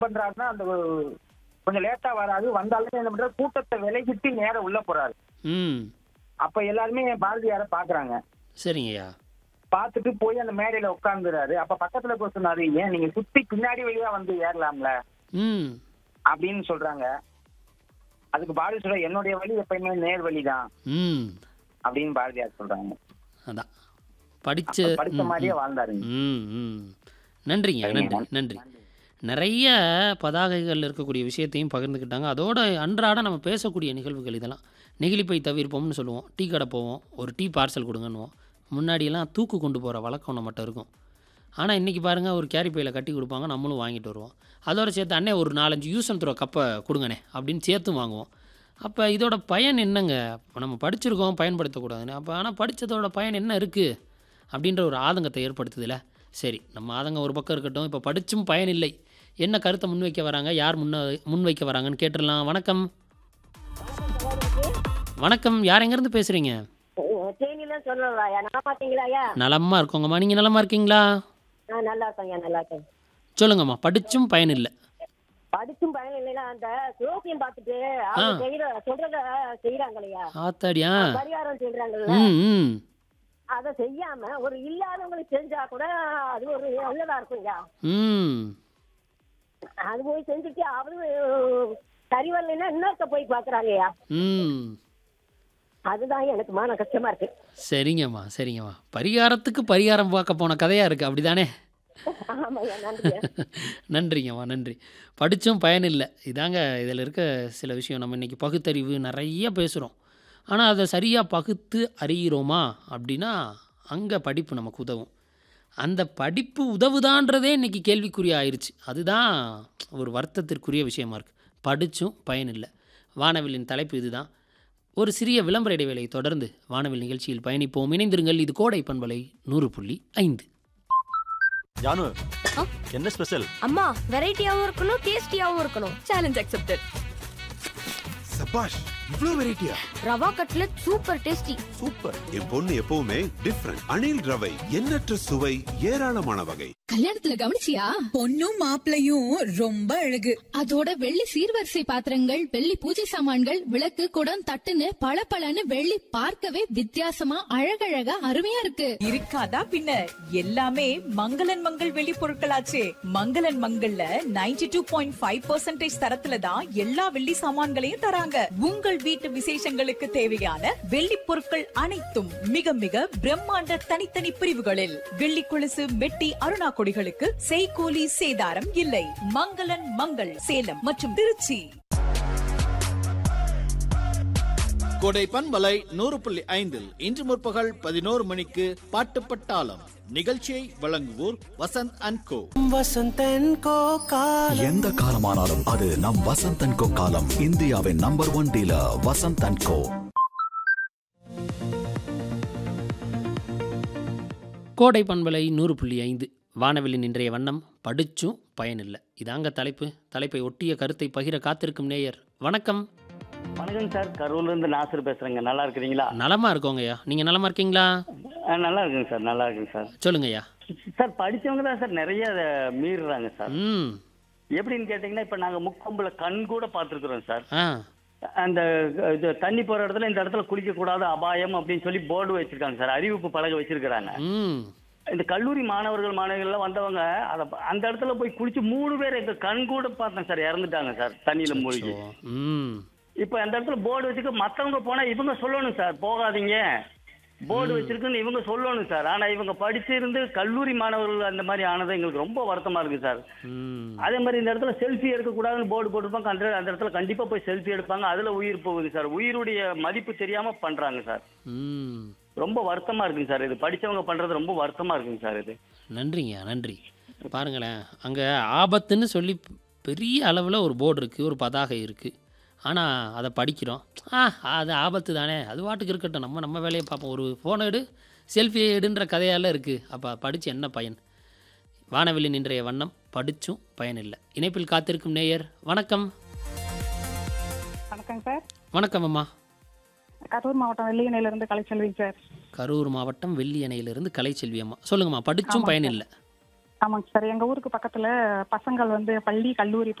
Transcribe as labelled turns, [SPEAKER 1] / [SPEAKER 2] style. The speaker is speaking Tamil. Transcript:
[SPEAKER 1] பண்றாருன்னா அந்த ஒரு- கொஞ்சம் லேட்டா வராது வந்தாலுமே என்ன பண்றாரு கூட்டத்தை விலகிட்டு நேரா உள்ள போறாரு
[SPEAKER 2] ம்
[SPEAKER 1] அப்ப எல்லாருமே பாரதியார பாக்குறாங்க
[SPEAKER 2] சரிங்கய்யா
[SPEAKER 1] பார்த்துட்டு போய் அந்த மேடையில உட்கார்ந்துறாரு அப்ப பக்கத்துல போய் சொன்னாரு ஏன் நீங்க சுத்தி பின்னாடி வழியா வந்து ஏறலாம்ல
[SPEAKER 2] ம்
[SPEAKER 1] அப்படின்னு சொல்றாங்க அதுக்கு பாரதி சொல்ற என்னுடைய வழி எப்பயுமே நேர் வழிதான்
[SPEAKER 2] ம்
[SPEAKER 1] அப்படின்னு பாரதியார் சொல்றாங்க
[SPEAKER 2] அதான் படிச்ச
[SPEAKER 1] அப்ப படிச்ச
[SPEAKER 2] ம்,
[SPEAKER 1] மாதிரியே
[SPEAKER 2] ம்.
[SPEAKER 1] வாழ்ந்தாருங்க
[SPEAKER 2] ம் ம் நன்றிங்க நன்றி நன்றி நிறைய பதாகைகள் இருக்கக்கூடிய விஷயத்தையும் பகிர்ந்துக்கிட்டாங்க அதோட அன்றாட நம்ம பேசக்கூடிய நிகழ்வுகள் இதெல்லாம் நெகிழிப்பை தவிர்ப்போம்னு சொல்லுவோம் டீ கடை போவோம் ஒரு டீ பார்சல் கொடுங்கன்னுவோம் முன்னாடியெல்லாம் தூக்கு கொண்டு போகிற வழக்கம் நம்மகிட்ட இருக்கும் ஆனால் இன்றைக்கி பாருங்கள் ஒரு கேரி பையில் கட்டி கொடுப்பாங்க நம்மளும் வாங்கிட்டு வருவோம் அதோட சேர்த்து அண்ணே ஒரு நாலஞ்சு யூஸ் அண்ட் த்ரோ கப்பை கொடுங்கண்ணே அப்படின்னு சேர்த்து வாங்குவோம் அப்போ இதோட பயன் என்னங்க இப்ப நம்ம படிச்சிருக்கோம் பயன்படுத்தக்கூடாதுன்னு அப்போ ஆனால் படித்ததோட பயன் என்ன இருக்குது அப்படின்ற ஒரு ஆதங்கத்தை ஏற்படுத்துதுல சரி நம்ம ஆதங்கம் ஒரு பக்கம் இருக்கட்டும் இப்போ படிச்சும் பயன் இல்லை என்ன கருத்தை முன்வைக்க வராங்க யார் முன்ன முன்வைக்க வராங்கன்னு கேட்டுடலாம் வணக்கம் வணக்கம் யார் எங்கேருந்து பேசுகிறீங்க
[SPEAKER 3] தேனில சொல்லலாம்யா நல்லா பாத்தீங்களாயா
[SPEAKER 2] நலமாக இருக்கோங்கம்மா நீங்கள் நலமாக இருக்கீங்களா
[SPEAKER 3] ஆ நல்லா இருக்கேன்யா நல்லா இருக்கேன்
[SPEAKER 2] சொல்லுங்கம்மா படிச்சும் பயன் இல்லை
[SPEAKER 3] படிச்சும் பயன் இல்லைன்னா அந்த ஜோசியம் பார்த்துட்டு அவங்க செய்யற சொல்றத செய்யறாங்களையா
[SPEAKER 2] ஆத்தாடியா
[SPEAKER 3] பரிகாரம் செய்யறாங்கல்ல
[SPEAKER 2] ம் ம்
[SPEAKER 3] அதை செய்யாம ஒரு இல்லாதவங்களுக்கு செஞ்சா கூட அது ஒரு நல்லதா இருக்கும்யா
[SPEAKER 2] ம்
[SPEAKER 3] அது போய் செஞ்சுட்டு அவரு சரி வரலைன்னா இன்னொருத்த போய் பாக்குறாங்கய்யா
[SPEAKER 2] ம்
[SPEAKER 3] அதுதான் எனக்கு மான கஷ்டமா இருக்கு
[SPEAKER 2] சரிங்கம்மா சரிங்கம்மா பரிகாரத்துக்கு பரிகாரம் பார்க்க போன கதையாக இருக்குது அப்படிதானே
[SPEAKER 3] ஆமாய்யா நன்றியா
[SPEAKER 2] நன்றிங்கம்மா நன்றி படித்தும் பயன் இல்லை இதாங்க இதில் இருக்க சில விஷயம் நம்ம இன்றைக்கி பகுத்தறிவு நிறைய பேசுகிறோம் ஆனால் அதை சரியாக பகுத்து அறிகிறோமா அப்படின்னா அங்கே படிப்பு நமக்கு உதவும் அந்த படிப்பு உதவுதான்றதே இன்றைக்கி கேள்விக்குறி ஆயிடுச்சு அதுதான் ஒரு வருத்தத்திற்குரிய விஷயமா இருக்குது படித்தும் பயன் இல்லை வானவில்லின் தலைப்பு இதுதான் ஒரு சிறிய விளம்பர இடைவேளை தொடர்ந்து வானவில் நிகழ்ச்சியில் பயணிப்போம் இணைந்திருங்கள் இது கோடை பண்பலை நூறு புள்ளி ஐந்து
[SPEAKER 4] ஜானு
[SPEAKER 5] ஆ?
[SPEAKER 4] என்ன ஸ்பெஷல்
[SPEAKER 5] அம்மா வெரைட்டியாவும் இருக்கணும் டேஸ்டியாவும் இருக்கணும் சேலஞ்ச் அக்செப்டட்
[SPEAKER 6] சபாஷ் இவ்ளோ வெரைட்டியா
[SPEAKER 5] rava cutlet super tasty
[SPEAKER 4] super
[SPEAKER 6] என் பொண்ணு எப்பவுமே டிஃப்ரெண்ட் அணில் ரவை எண்ணற்ற சுவை ஏராளமான வகை
[SPEAKER 7] கல்யாணத்துல கவனிச்சியா
[SPEAKER 8] பொண்ணும் மாப்பிளையும் ரொம்ப அழகு
[SPEAKER 7] அதோட வெள்ளி சீர்வரிசை பாத்திரங்கள் வெள்ளி பூஜை சாமான்கள் விளக்கு குடம் தட்டுன்னு பளபளன்னு வெள்ளி பார்க்கவே வித்தியாசமா அழகழகா அருமையா இருக்கு
[SPEAKER 8] இருக்காதா பின்ன எல்லாமே மங்களன் மங்கள் வெளி பொருட்களாச்சே மங்களன் மங்கள்ல 92.5% டூ பாயிண்ட் ஃபைவ் தரத்துல தான் எல்லா வெள்ளி சாமான்களையும் தராங்க உங்கள் வீட்டு விசேஷங்களுக்கு தேவையான வெள்ளி பொருட்கள் அனைத்தும் மிக மிக பிரம்மாண்ட தனித்தனி பிரிவுகளில் வெள்ளி கொலுசு மெட்டி அருணா கொடிகளுக்கு செய்கூலி சேதாரம் இல்லை மங்களன் மங்கள் சேலம் மற்றும் திருச்சி
[SPEAKER 9] கோடை பண்பலை நூறு புள்ளி ஐந்தில் இன்று முற்பகல் பதினோரு மணிக்கு பாட்டு பட்டாளம் நிகழ்ச்சியை வழங்குவோர் வசந்த் அண்ட் கோ
[SPEAKER 10] எந்த காலமானாலும் அது நம் வசந்த் அண்ட் கோ காலம் இந்தியாவின் number one dealer Vasanth and co
[SPEAKER 2] கோடை பண்பலை நூறு புள்ளி ஐந்து வானவில்லின் இன்றைய வண்ணம் படிச்சும் பயனில்லை இதாங்க தலைப்பு தலைப்பை ஒட்டிய கருத்தை பகிர காத்திருக்கும் நேயர் வணக்கம்
[SPEAKER 11] வணக்கம் சார் கரூர்ல இருந்து நாசர் பேசுறேங்க நல்லா இருக்கிறீங்களா
[SPEAKER 2] நலமா இருக்கோங்கய்யா நீங்க நலமா இருக்கீங்களா
[SPEAKER 11] ஆ, நல்லா இருக்குங்க சார் நல்லா இருக்குங்க சார்
[SPEAKER 2] சொல்லுங்கய்யா
[SPEAKER 11] சார் படிச்சவங்க தான் சார் நிறைய அதை மீறுறாங்க சார்
[SPEAKER 2] ம்
[SPEAKER 11] எப்படின்னு கேட்டீங்கன்னா இப்ப நாங்க முக்கொம்புல கண் கூட பார்த்துருக்குறோம் சார்
[SPEAKER 2] ஆ
[SPEAKER 11] அந்த இது தண்ணி போற இடத்துல இந்த இடத்துல குளிக்க கூடாது அபாயம் அப்படின்னு சொல்லி போர்டு வச்சிருக்காங்க சார் அறிவிப்பு பலகை வச்சிருக்கிறாங்க
[SPEAKER 2] ம்
[SPEAKER 11] இந்த கல்லூரி மாணவர்கள் மாணவிகள்லாம் வந்தவங்க அத அந்த இடத்துல போய் குளிச்சு மூணு பேர் எங்க கண் கூட பார்த்தேன் சார் இறந்துட்டாங்க சார் தண்ணியில மூழ்கி
[SPEAKER 2] ம்
[SPEAKER 11] இப்ப அந்த இடத்துல போர்டு வச்சுக்க மத்தவங்க போனா இவங்க சொல்லணும் சார் போகாதீங்க போர்டு வச்சிருக்குன்னு இவங்க சொல்லணும் சார் ஆனா இவங்க படிச்சிருந்து கல்லூரி மாணவர்கள் அந்த மாதிரி ஆனது எங்களுக்கு ரொம்ப வருத்தமா இருக்கு சார்
[SPEAKER 2] ம்
[SPEAKER 11] அதே மாதிரி இந்த இடத்துல செல்ஃபி எடுக்கக்கூடாதுன்னு போர்டு போட்டிருப்பாங்க அந்த அந்த இடத்துல கண்டிப்பா போய் செல்ஃபி எடுப்பாங்க அதுல உயிர் போகுது சார் உயிருடைய மதிப்பு தெரியாம பண்றாங்க சார்
[SPEAKER 2] ம்
[SPEAKER 11] ரொம்ப வருத்தமா இருக்குங்க சார் இது படிச்சவங்க பண்றது ரொம்ப வருத்தமா இருக்குங்க சார் இது
[SPEAKER 2] நன்றிங்க நன்றி பாருங்களேன் அங்கே ஆபத்துன்னு சொல்லி பெரிய அளவில் ஒரு போர்டு இருக்குது ஒரு பதாகை இருக்குது ஆனால் அதை படிக்கிறோம் ஆ அது ஆபத்து தானே அது வாட்டுக்கு இருக்கட்டும் நம்ம நம்ம வேலையை பார்ப்போம் ஒரு ஃபோனை எடு செல்ஃபி எடுன்ற கதையால் இருக்குது அப்போ படித்து என்ன பயன் வானவில்லின் இன்றைய வண்ணம் படித்தும் பயனில்லை இணைப்பில் காத்திருக்கும் நேயர் வணக்கம்
[SPEAKER 12] வணக்கம் சார்
[SPEAKER 2] வணக்கம் அம்மா
[SPEAKER 12] கரூர் மாவட்டம் வெள்ளியணையில இருந்து கலைச்செல்விங்க சார்
[SPEAKER 2] கரூர் மாவட்டம் வெள்ளி அணையிலிருந்து கலைச்செல்வி அம்மா சொல்லுங்கம்மா படித்தும்
[SPEAKER 12] ஆமாங்க
[SPEAKER 2] பயனில்லை
[SPEAKER 12] ஆமாங்க சார் எங்க ஊருக்கு பக்கத்துல பசங்கள் வந்து பள்ளி கல்லூரி